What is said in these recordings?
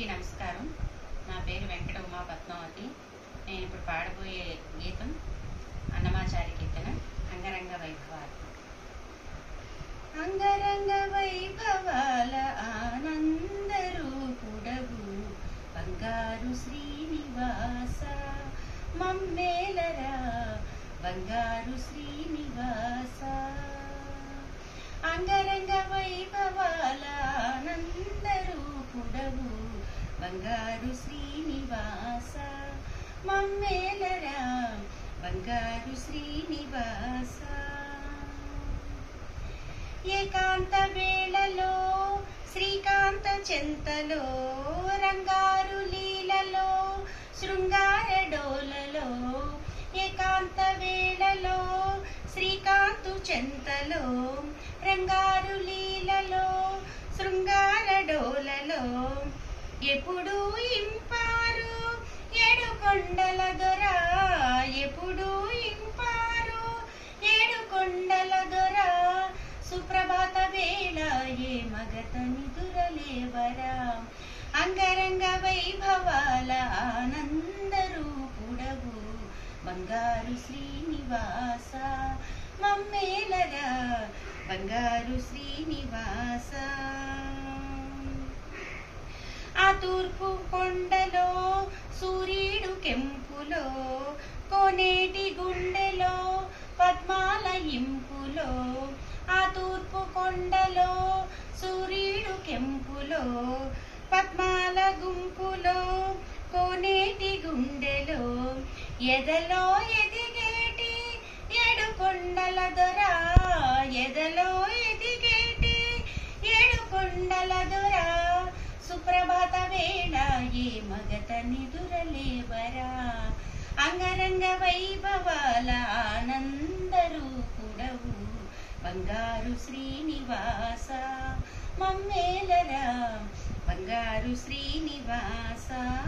అందరికీ నమస్కారం నా పేరు వెంకట ఉమా పద్మావతి నేను ఇప్పుడు పాడబోయే గీతం అన్నమాచారి కీర్తన అంగరంగ వైభవాలు అంగరంగ వైభవాల ఆనంద రూపుడవు బంగారు శ్రీనివాస మమ్మేలరా బంగారు శ్రీనివాస అంగరంగ వైభవాల ఆనంద రూపుడవు బంగారు శ్రీనివాస మమ్మేలరా బంగారు శ్రీనివాస ఏకాంత వేళలో శ్రీకాంత చెంతలో రంగారు లీలలో శృంగార డోలలో ఏకాంత వేళలో శ్రీకాంతు చెంతలో రంగారు లీలలో శృంగార డోలలో ఎప్పుడు ఇంపారు ఏడు కొండల దొర ఎప్పుడు ఇంపారు ఏడు కొండల దొర సుప్రభాత వేళ ఏ మగత నిదురలేవరా అంగరంగ వైభవాల ఆనంద రూపుడవు బంగారు శ్రీనివాస మమ్మేలరా బంగారు శ్రీనివాస ఆ తూర్పు కొండలో సూర్యుడు కెంపులో కోనేటి గుండెలో పద్మాల ఇంపులో ఆ తూర్పు కొండలో సూర్యుడు కెంపులో పద్మాల గుంపులో కోనేటి గుండెలో ఎదలో ఎదిగేటి ఏడు కొండల దొర ఎదలో ఎదిగేటి ఏడు కొండల దొర సుప్రభాత వేళ ఏ మగత నిదురలేవరా అంగరంగ వైభవాల ఆనంద రూపుడవు బంగారు శ్రీనివాస మమ్మేలరా బంగారు శ్రీనివాస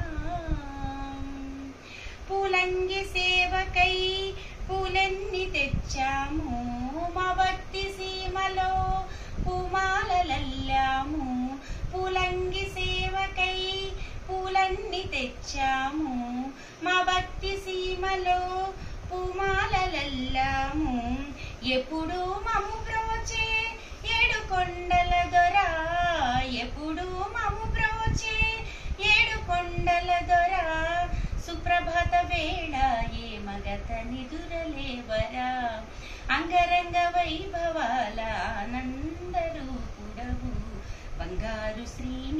పూలంగి సేవకై పూలెన్ని తెచ్చాము మా భక్తి సీమలో పూమాలలల్లాము పూలంగి సేవకై పూలన్నీ తెచ్చాము మా భక్తి సీమలో పూమాలలల్లాము ఎప్పుడు మము బ్రోచే ఏడు కొండల దొర ఎప్పుడు మము బ్రోచే ఏడు కొండల దొర సుప్రభాత వేళ ఏ మగత నిదురలేవరా అంగరంగ వైభవాల ఆనంద రూపుడవు బంగారు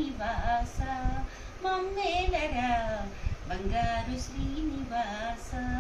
శ్రీనివాస మమ్మేలరా బంగారు శ్రీనివాస